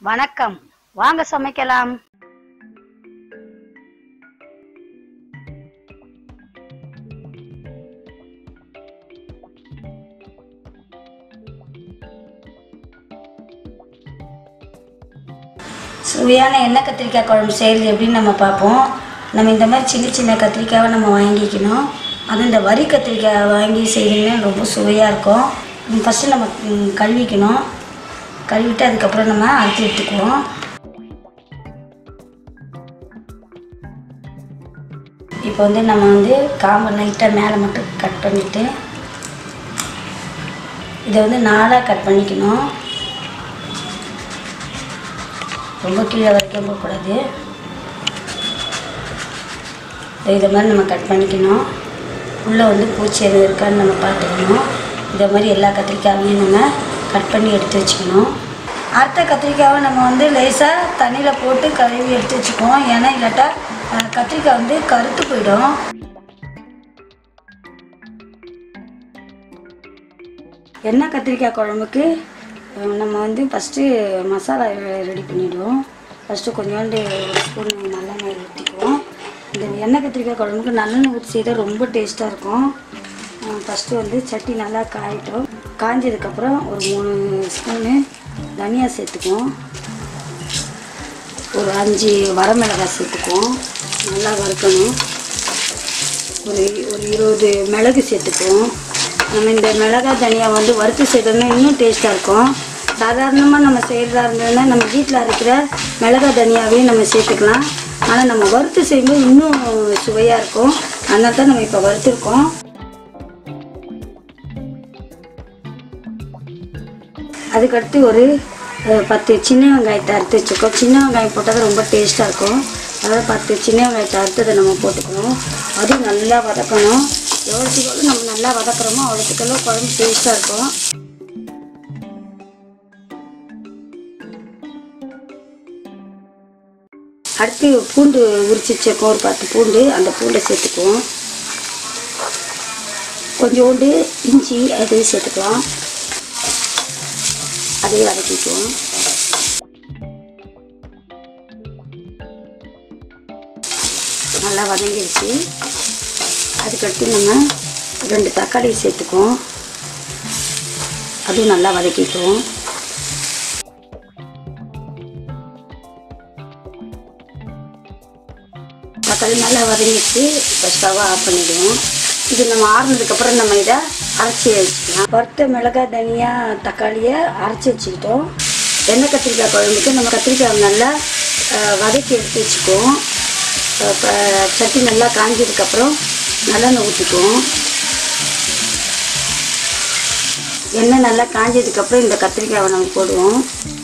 வணக்கம் வாங்க சமைக்கலாம் சுவையான எண்ணெய் கத்திரிக்காய் குழம்பு செய்கிறது எப்படின்னு நம்ம பார்ப்போம் நம்ம இந்த மாதிரி சின்ன சின்ன கத்திரிக்காவை நம்ம வாங்கிக்கணும் அதுவும் இந்த வரி கத்திரிக்காய் வாங்கி செய்தீங்கன்னா ரொம்ப சுவையாக இருக்கும் ஃபஸ்ட்டு நம்ம ம், கழுவிக்கணும் கழுவிட்டு அதுக்கப்புறம் நம்ம அறுத்து எடுத்துக்குவோம் இப்போ வந்து நம்ம வந்து காம்பை லைட்டாக மேலே மட்டும் கட் பண்ணிவிட்டு இதை வந்து நாலாக கட் பண்ணிக்கணும் ரொம்ப கீழே வரைக்கும் போகக்கூடாது இதை மாதிரி நம்ம கட் பண்ணிக்கணும் உள்ளே வந்து பூச்சி எதுவும் இருக்கான்னு நம்ம பார்த்துக்கணும் இதை மாதிரி எல்லா கத்திரிக்காயையும் நம்ம கட் பண்ணி எடுத்து வச்சுக்கணும் அறுத்த கத்திரிக்காவை நம்ம வந்து லேசாக தண்ணியில் போட்டு கழுவி எடுத்து வச்சுக்குவோம் ஏன்னா இல்லாட்டா அஹ், கத்திரிக்காய் வந்து கருத்து போயிடும் எண்ணெய் கத்திரிக்காய் குழம்புக்கு அஹ், நம்ம வந்து ஃபஸ்ட்டு மசாலா ரெடி பண்ணிவிடுவோம் ஃபஸ்ட்டு கொஞ்சோண்டு ஒரு ஸ்பூன் நல்லெண்ணெய் ஊற்றிக்குவோம் இந்த எண்ணெய் கத்திரிக்காய் குழம்புக்கு நல்லெண்ணெய் ஊற்றி செய்தால் ரொம்ப டேஸ்ட்டாக இருக்கும் ஃபஸ்ட்டு வந்து சட்டி நல்லா காயட்டும் காஞ்சதுக்கப்புறம் ஒரு மூணு ஸ்பூனு தனியா சேர்த்துக்குவோம் ஒரு அஞ்சு வரமிளகாய் சேர்த்துக்குவோம் நல்லா வறுக்கணும் ஒரு ஒரு இருபது மிளகு சேர்த்துக்குவோம் நம்ம இந்த மிளகாய் தனியா வந்து வறுத்து செய்தோம்னா இன்னும் டேஸ்ட்டாக இருக்கும் சாதாரணமாக நம்ம செய்கிறதா இருந்ததுன்னா நம்ம வீட்டில் அரைக்கிற மிளகாய் தனியாவையும் நம்ம சேர்த்துக்கலாம் ஆனால் நம்ம வறுத்து செய்யும்போது இன்னும் சுவையாக இருக்கும் அதனால தான் நம்ம இப்போ வறுத்துருக்கோம் அதுக்கடுத்து ஒரு அஹ், பத்து சின்ன வெங்காயத்தை அறுத்து வச்சுருக்கோம் சின்ன வெங்காயம் போட்டால் தான் ரொம்ப டேஸ்ட்டாக இருக்கும் அதாவது பத்து சின்ன வெங்காயத்தை அறுத்ததை நம்ம போட்டுக்கணும் அதுவும் நல்லா வதக்கணும் எவ்வளோத்துக்கு எவ்வளோ நம்ம நல்லா வதக்குறோமோ அவ்வளோத்துக்கெல்லாம் குழம்பு டேஸ்ட்டாக இருக்கும் அடுத்து பூண்டு உரிச்சு வச்சிருக்கோம் ஒரு பத்து பூண்டு அந்த பூண்டை சேர்த்துக்குவோம் கொஞ்சோண்டு இஞ்சி அதையும் சேர்த்துக்கலாம் அதையும் வதக்கிக்குவோம் நல்லா வதங்கிடுச்சு அதுக்கடுத்து நம்ம ரெண்டு தக்காளி சேர்த்துக்குவோம் அதுவும் நல்லா வதக்கிக்குவோம் தக்காளி நல்லா வதங்கிடுச்சு இப்போ ஸ்டவ் ஆஃப் பண்ணிடுவோம் இது நம்ம ஆறுனதுக்கப்புறம் நம்ம இதை அரைச்சி வச்சுக்கலாம் வறுத்த மிளகாய் தனியா தக்காளியை அரைச்சி வச்சுக்கிட்டோம் எண்ணெய் கத்திரிக்காய் குழம்புக்கு நம்ம கத்திரிக்காய் நல்லா அஹ், வதக்கி எடுத்து வச்சுக்குவோம் இப்போ சட்டி நல்லா காஞ்சதுக்கப்புறம் நல்லெண்ணெய் ஊற்றிக்குவோம் எண்ணெய் நல்லா காஞ்சதுக்கப்புறம் இந்த கத்திரிக்காயை நம்ம போடுவோம்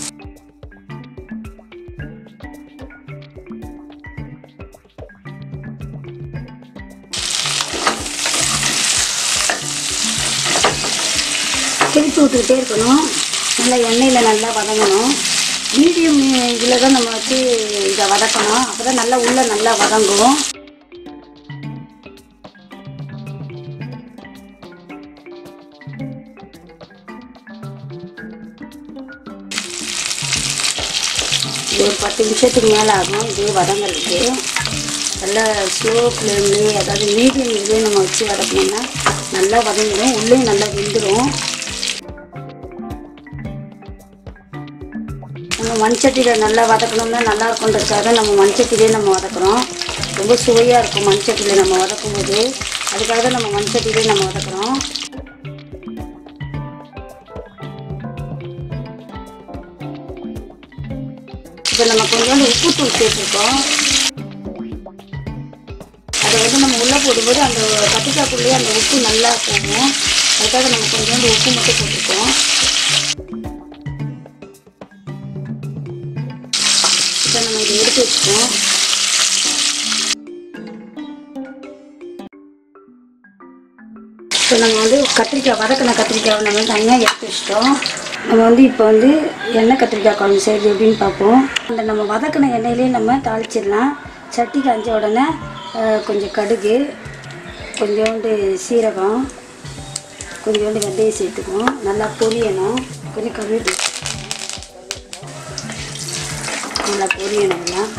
திருப்பி விட்டுக்கிட்டே இருக்கணும் நல்லா எண்ணெயில் நல்லா வதங்கணும் மீடியம் இதில் தான் நம்ம வச்சு இதை வதக்கணும் அப்போ தான் நல்லா உள்ளே நல்லா வதங்கும் இது ஒரு பத்து நிமிஷத்துக்கு மேலே ஆகும் இதே வதங்கிறதுக்கு நல்லா ஸ்லோ ஃப்ளேம்லேயே அதாவது மீடியம் இதுலேயே நம்ம வச்சு வதக்கணும்னா நல்லா வதங்கிடும் உள்ளேயும் நல்லா வெந்துடும் நம்ம மண்சட்டியில் நல்லா வதக்கணும்னா நல்லா இருக்குன்றதுக்காக நம்ம மண்சட்டிலே நம்ம வதக்குறோம் ரொம்ப சுவையாக இருக்கும் மண்சட்டியில் நம்ம வதக்கும் போது அதுக்காக தான் நம்ம மண்சட்டிலே நம்ம வதக்குறோம் இப்போ நம்ம கொஞ்சோண்டு உப்புத்தூள் சேர்த்துருக்கோம் அதை வந்து நம்ம உள்ளே போடும்போது அந்த கத்திரிக்காய்க்குள்ளேயே அந்த உப்பு நல்லா போகும் அதுக்காக நம்ம கொஞ்சோண்டு உப்பு மட்டும் போட்டிருக்கோம் இப்போ நம்ம இதை எடுத்து வச்சுக்கோம் இப்போ நம்ம வந்து கத்திரிக்காய் வதக்கின கத்திரிக்காய் நம்ம தனியாக எடுத்து வச்சிட்டோம் நம்ம வந்து இப்போ வந்து எண்ணெய் கத்திரிக்காய் குழம்பு செய்யுது எப்படின்னு பார்ப்போம் அந்த நம்ம வதக்கின எண்ணெயிலே நம்ம தாளிச்சிடலாம் சட்டி காஞ்ச உடனே அஹ், கொஞ்சம் கடுகு கொஞ்சோண்டு சீரகம் கொஞ்சோண்டு வெந்தயம் சேர்த்துக்குவோம் நல்லா பொரியணும் கொஞ்சம் கருவேப்பிலை நல்லா பொரியணும் எல்லாம்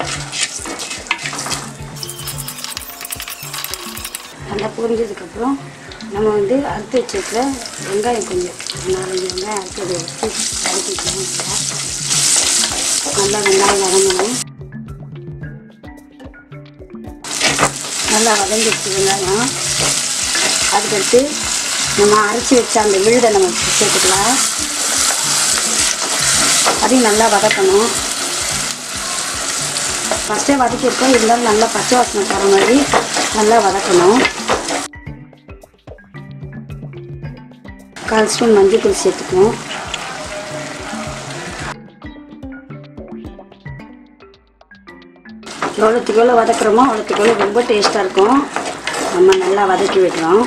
நல்லா பொரிஞ்சதுக்கப்புறம் நம்ம வந்து அறுத்து வச்சிருக்கிற வெங்காயம் கொஞ்சம் நாலஞ்சு வெங்காயம் அறுத்து அதை வச்சு வதக்கிக்கலாம் நல்லா வெங்காயம் வதங்கணும் நல்லா வதங்கிடுச்சு வெங்காயம் அதுக்கடுத்து நம்ம அரைச்சி வச்ச அந்த விழுதை நம்ம சேர்த்துக்கலாம் அதையும் நல்லா வதக்கணும் ஃபஸ்ட்டே வதக்கியிருக்கோம் இருந்தாலும் நல்லா பச்சை வாசனை போகிற மாதிரி நல்லா வதக்கணும் கால் ஸ்பூன் மஞ்சள் தூள் சேர்த்துக்குவோம் எவ்வளோத்துக்கு எவ்வளோ வதக்குறோமோ அவ்வளோத்துக்கு எவ்வளோ ரொம்ப டேஸ்ட்டாக இருக்கும் நம்ம நல்லா வதக்கி விடுறோம்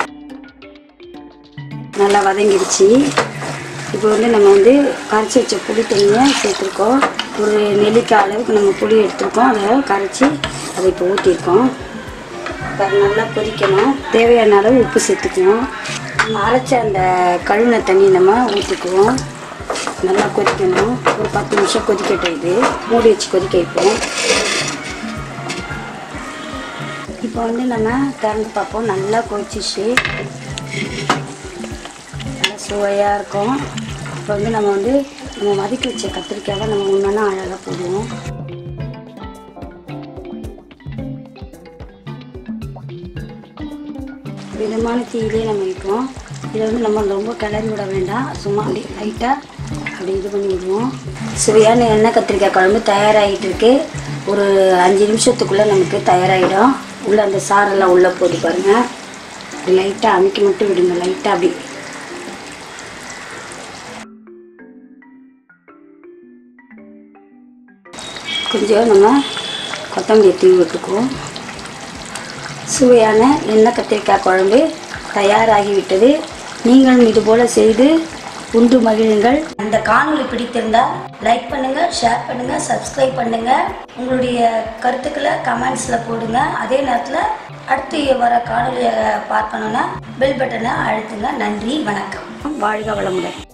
நல்லா வதங்கிடுச்சு இப்போ வந்து நம்ம வந்து கரைச்சி வச்ச புளி தண்ணியை சேர்த்துருக்கோம் ஒரு நெல்லிக்காய் அளவுக்கு நம்ம புளி எடுத்திருக்கோம் அதை கரைச்சி அதை இப்போ ஊற்றிருக்கோம் இப்போ அது நல்லா கொதிக்கணும் தேவையான அளவு உப்பு சேர்த்துக்குவோம் நம்ம அரைச்ச அந்த கழுவின தண்ணி நம்ம ஊற்றிக்குவோம் நல்லா கொதிக்கணும் ஒரு பத்து நிமிஷம் கொதிக்கட்டும் இது மூடி வச்சு கொதிக்க வைப்போம் இப்போ வந்து நம்ம திறந்து பார்ப்போம் நல்லா கொதிச்சிச்சு நல்லா சுவையாக இருக்கும் இப்போ வந்து நம்ம வந்து நம்ம வதக்கி வச்ச கத்திரிக்காவை நம்ம ஒன்றா அழகாக போடுவோம் மிதமான தீயிலே நம்ம வைப்போம் இதை வந்து நம்ம ரொம்ப கிளறி விட வேண்டாம் சும்மா அப்படி லைட்டாக அப்படி இது பண்ணி விடுவோம் சுவையான எண்ணெய் கத்திரிக்காய் குழம்பு தயாராகிட்டு இருக்கு ஒரு அஞ்சு நிமிஷத்துக்குள்ளே நமக்கு தயாராகிடும் உள்ளே அந்த சாரெல்லாம் உள்ளே போட்டு பாருங்கள் அப்படி லைட்டாக அமுக்கி மட்டும் விடுங்க லைட்டாக அப்படி கொஞ்சம் நம்ம கொத்தமல்லி தூவி விட்டுக்குவோம் சுவையான எண்ணெய் கத்திரிக்காய் குழம்பு தயாராகிவிட்டது நீங்களும் இதுபோல் செய்து உண்டு மகிழுங்கள் அந்த காணொளி பிடித்திருந்தால் லைக் பண்ணுங்க ஷேர் பண்ணுங்க சப்ஸ்கிரைப் பண்ணுங்க உங்களுடைய கருத்துக்களை கமெண்ட்ஸ்ல போடுங்க அதே நேரத்தில் அடுத்து வர காணொலியை பார்க்கணுன்னா பெல் பட்டனை அழுத்துங்க நன்றி வணக்கம் வாழ்க வளமுடன்